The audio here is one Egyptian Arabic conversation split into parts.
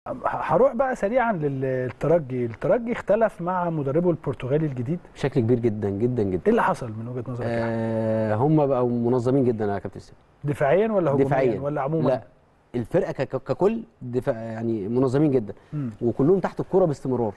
هروح بقى سريعا للترجي الترجي اختلف مع مدربه البرتغالي الجديد بشكل كبير جدا جدا جدا ايه اللي حصل من وجهه نظرك يعني؟ آه هم بقوا منظمين جدا يا كابتن اسلام دفاعيا ولا هجوميا دفاعيا ولا عموما لا الفرقه ك- ككل دفاع يعني منظمين جدا مم. وكلهم تحت الكوره باستمرار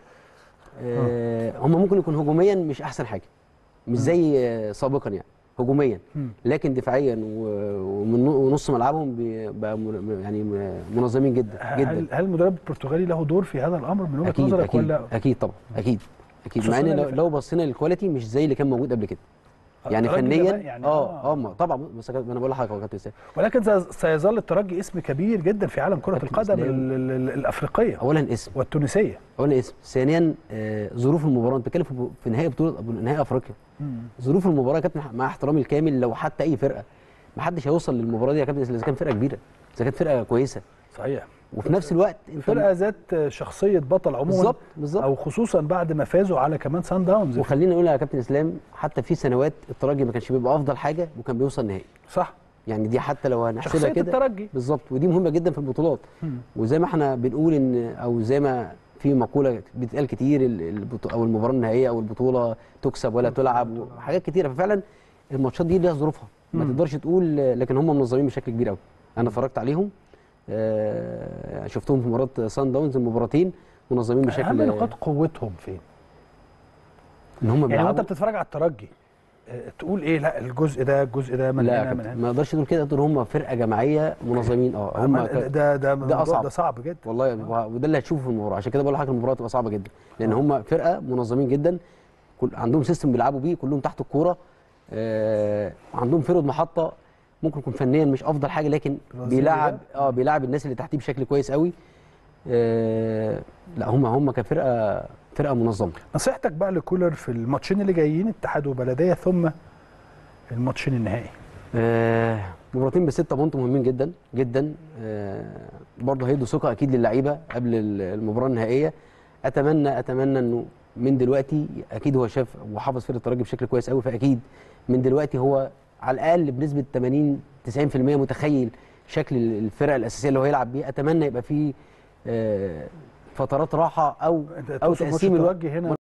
آه هم ممكن يكون هجوميا مش احسن حاجه مش زي آه، سابقا يعني هجوميا مم. لكن دفاعيا و- ومن ونص ملعبهم بي- بقى من- يعني منظمين جدا جدا هل هل المدرب البرتغالي له دور في هذا الامر من وجهه اكيد نظرك اكيد ولا اكيد طبعا اكيد اكيد مع خصوصاً ان اللي لو, في- لو بصينا للكواليتي مش زي اللي كان موجود قبل كده يعني الترجي فنيا كمان يعني اه اه ما- طبعا بس انا بقول لحضرتك يا كابتن اسلام ولكن سي- سيظل الترجي اسم كبير جدا في عالم كره كابتن القدم إسلام. ال- ال- ال- الافريقيه اولا اسم والتونسيه اولا اسم ثانيا آه، ظروف المباراه انت بتتكلم في- في نهائي بطوله نهائي افريقيا مم. ظروف المباراه يا كابتن مع احترامي الكامل لو حتى اي فرقه ما حدش هيوصل للمباراه دي يا كابتن اذا كان فرقه كبيره اذا كانت فرقه كويسه صحيح وفي نفس الوقت انت فرقه ذات شخصيه بطل عموما بالظبط بالظبط او خصوصا بعد ما فازوا على كمان سان داونز وخلينا نقول يا كابتن اسلام حتى في سنوات الترجي ما كانش بيبقى افضل حاجه وكان بيوصل نهائي صح يعني دي حتى لو هنحسبها شخصيه كده الترجي بالظبط ودي مهمه جدا في البطولات مم. وزي ما احنا بنقول ان او زي ما في مقوله بتتقال كتير ال- البطو- او المباراه النهائيه او البطوله تكسب ولا تلعب وحاجات كتيره ففعلا الماتشات دي ليها ظروفها ما مم. تقدرش تقول لكن هم منظمين بشكل كبير قوي انا اتفرجت عليهم آه، شفتهم في مباراه سان داونز المباراتين منظمين اهم بشكل نقاط قوتهم فين ان هم يعني وانت بيلعبوا بتتفرج على الترجي آه، تقول ايه لا الجزء ده الجزء ده من لا يا هنا من كابتن، هنا ما اقدرش تقول كده تقول هم فرقه جماعيه منظمين اه هم هم ك- ده ده ده, أصعب. ده صعب جدا والله وه- وده اللي هتشوفه في المباراه عشان كده بقول لحضرتك المباراه تبقى صعبه جدا لان هم فرقه منظمين جدا كل عندهم سيستم بيلعبوا بيه كلهم تحت الكوره آه عندهم فرد محطه ممكن يكون فنيا مش افضل حاجه لكن برازيلي بيلعب ده؟ اه بيلعب الناس اللي تحتيه بشكل كويس قوي آه لا هم هم كفرقه فرقه منظمه نصيحتك بقى لكولر في الماتشين اللي جايين اتحاد وبلديه ثم الماتشين النهائي آه، مباراتين بستة بونت مهمين جدا جدا آه، برضه هيدوا ثقه اكيد للعيبه قبل ال- المباراه النهائيه اتمنى اتمنى انه من دلوقتي اكيد هو شاف وحافظ فرقه الترجي بشكل كويس قوي فاكيد من دلوقتي هو على الاقل بنسبه 80 90% متخيل شكل الفرقه الاساسيه اللي هو هيلعب بيها اتمنى يبقى فيه آه، فترات راحه او انت او تقصد ماتش تقسيم الوقت الترجي هنا